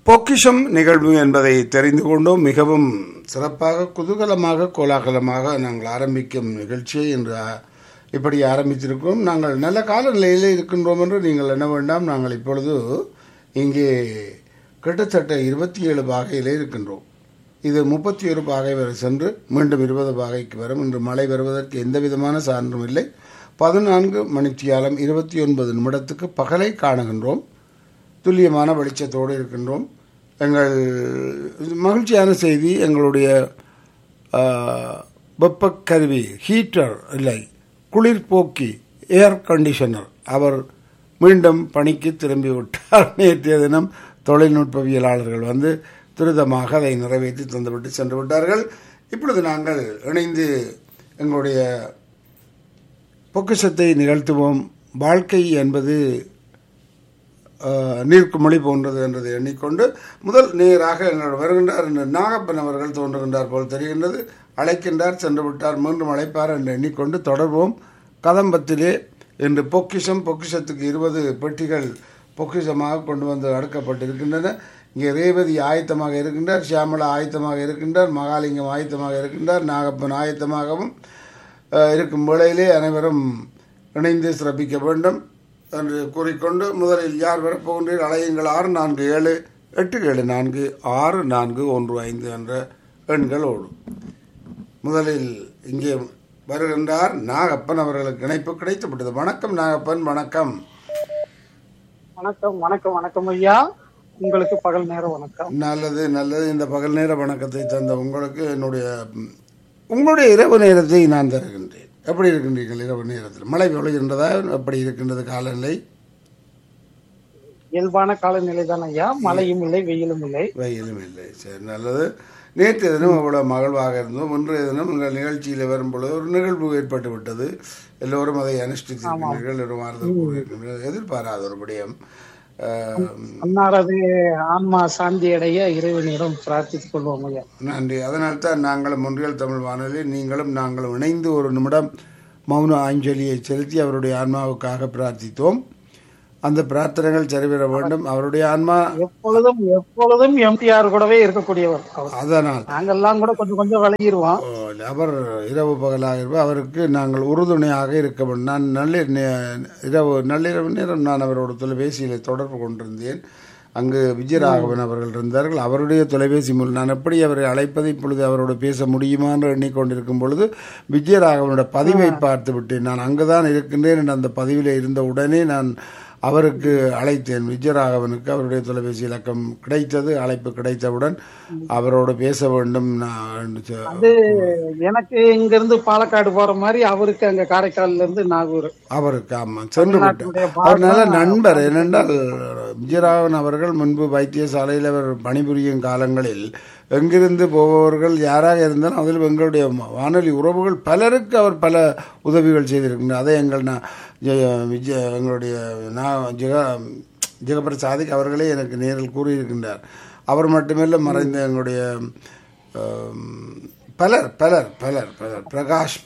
பொக்கிஷம் நிகழ்வு என்பதை தெரிந்து கொண்டோம் மிகவும் சிறப்பாக குதூகலமாக கோலாகலமாக நாங்கள் ஆரம்பிக்கும் நிகழ்ச்சியை இன்று ஆ- இப்படி ஆரம்பித்திருக்கிறோம் நாங்கள் நல்ல காலநிலையில் இருக்கின்றோம் என்று நீங்கள் எண்ண வேண்டாம் நாங்கள் இப்பொழுது இங்கே கிட்டத்தட்ட இருபத்தி ஏழு பாகையிலே இருக்கின்றோம் இது முப்பத்தி ஒரு பாகை வரை சென்று மீண்டும் இருபது பாகைக்கு வரும் இன்று மழை வருவதற்கு எந்த விதமான சான்றும் இல்லை பதினான்கு மணித்தியாலம் இருபத்தி ஒன்பது நிமிடத்துக்கு பகலை காணுகின்றோம் துல்லியமான வெளிச்சத்தோடு இருக்கின்றோம் எங்கள் இது மகிழ்ச்சியான செய்தி எங்களுடைய ஆ, வெப்பக் கருவி ஹீட்டர் இல்லை குளிர்போக்கி ஏர் கண்டிஷனர் அவர் மீண்டும் பணிக்கு திரும்பி விட்டார் நேற்றைய தினம் தொழில்நுட்பவியலாளர்கள் வந்து துரிதமாக அதை நிறைவேற்றி தந்துவிட்டு சென்று விட்டார்கள் இப்பொழுது நாங்கள் இணைந்து எங்களுடைய பொக்கிஷத்தை நிகழ்த்துவோம் வாழ்க்கை என்பது ஆஹ், நீர்க்கு மொழி போன்றது என்றதை எண்ணிக்கொண்டு முதல் நேராக எங்களோட வருகின்றார் என்று நாகப்பன் அவர்கள் தோன்றுகின்றார் போல் தெரிகின்றது அழைக்கின்றார் சென்று விட்டார் மீண்டும் அழைப்பார் என்று எண்ணிக்கொண்டு தொடர்வோம் கதம்பத்திலே இன்று பொக்கிஷம் பொக்கிஷத்துக்கு இருபது பெட்டிகள் பொக்கிஷமாக கொண்டு வந்து அடுக்கப்பட்டிருக்கின்றன இங்கே ரேவதி ஆயத்தமாக இருக்கின்றார் சியாமலா ஆயத்தமாக இருக்கின்றார் மகாலிங்கம் ஆயத்தமாக இருக்கின்றார் நாகப்பன் ஆயத்தமாகவும் அஹ், இருக்கும் வேளையிலே அனைவரும் இணைந்து சிறப்பிக்க வேண்டும் என்று கூறிக்கொண்டு முதலில் யார் வரப்போகின்றீர் அலையுங்கள் ஆறு நான்கு ஏழு எட்டு ஏழு நான்கு ஆறு நான்கு ஒன்று ஐந்து என்ற எண்கள் ஓடும் முதலில் இங்கே வருகின்றார் நாகப்பன் அவர்களுக்கு இணைப்பு கிடைத்துவிட்டது வணக்கம் நாகப்பன் வணக்கம் வணக்கம் வணக்கம் வணக்கம் ஐயா உங்களுக்கு பகல் நேரம் வணக்கம் நல்லது நல்லது இந்த பகல் நேர வணக்கத்தை தந்த உங்களுக்கு என்னுடைய ம், உங்களுடைய இரவு நேரத்தை நான் தருகின்றேன் எப்படி இருக்கின்றீர்கள் இரவு நேரத்தில் மழை பொழிகின்றதா எப்படி இருக்கின்றது காலநிலை இயல்பான காலநிலை தான் ஐயா மழையும் இல்லை வெயிலும் இல்லை வெயிலும் இல்லை சரி நல்லது நேற்று தினம் அவ்வளவு மகிழ்வாக இருந்தோம் இன்றைய தினம் உங்கள் நிகழ்ச்சியில் வரும் பொழுது ஒரு நிகழ்வு ஏற்பட்டு விட்டது எல்லோரும் அதை அனுஷ்டித்திருக்கிறீர்கள் ஒரு மாறுதல் கூறியிருக்கின்றனர் எதிர்பாராத ஒரு விடயம் அஹ், அன்னாரது ஆன்மா சாந்தி அடைய இறைவனிடம் பிரார்த்தித்துக் கொள்வோம் ஐயா நன்றி அதனால்தான் நாங்களும் ஒன்றியல் தமிழ் வானொலி நீங்களும் நாங்களும் இணைந்து ஒரு நிமிடம் மௌன அஞ்சலியை செலுத்தி அவருடைய ஆன்மாவுக்காக பிரார்த்தித்தோம் அந்த பிரார்த்தனைகள் சரிவர வேண்டும் அவருடைய ஆன்மா எப்பொழுதும் எப்பொழுதும் எம்டிஆர் கூடவே இருக்கக்கூடியவர் அவர் அதனால் நாங்கெல்லாம் கூட கொஞ்சம் கொஞ்சம் விலகிடுவோம் ஓ, அவர் இரவு பகலாக இருப்பார் அவருக்கு நாங்கள் உறுதுணையாக இருக்க வேண்டும் நான் நல்ல இரவு நள்ளிரவு நேரம் நான் அவரோட தொலைபேசியில் தொடர்பு கொண்டிருந்தேன் அங்கு விஜயராகவன் அவர்கள் இருந்தார்கள் அவருடைய தொலைபேசி மூலம் நான் எப்படி அவரை அழைப்பதை இப்பொழுது அவரோடு பேச முடியுமா என்று எண்ணிக்கொண்டிருக்கும் பொழுது விஜயராகவனோட பதிவை பார்த்து விட்டேன் நான் அங்குதான் இருக்கின்றேன் என்று அந்த பதிவில் இருந்த உடனே நான் அவருக்கு அழைத்தேன் விஜயராகவனுக்கு அவருடைய தொலைபேசி இலக்கம் கிடைத்தது அழைப்பு கிடைத்தவுடன் அவரோடு பேச வேண்டும் நான் சொ- அது எனக்கு இங்க இருந்து பாலக்காடு போற மாதிரி அவருக்கு அங்க காரைக்கால்ல இருந்து நாகூர் அவருக்கு ஆமா சென்று விட்டார் தமிழ்நாட்டினுடைய அவர் நல்ல நண்பர் ஏனென்றால் விஜயராகவன் அவர்கள் முன்பு வைத்தியசாலையில் அவர் பணிபுரியும் காலங்களில் எங்கிருந்து போபவர்கள் யாராக இருந்தாலும் அதில் எங்களுடைய வானொலி உறவுகள் பலருக்கு அவர் பல உதவிகள் செய்திருக்கின்றனர் அதை எங்கள் நான் ஜெய விஜய எங்களுடைய நான் ஜெக ஜெகபிரசாதிக் அவர்களே எனக்கு நேரில் கூறியிருக்கின்றார் அவர் மட்டுமல்ல மறைந்த எங்களுடைய ஆம், பலர் பலர் பலர் பலர் பிரகாஷ்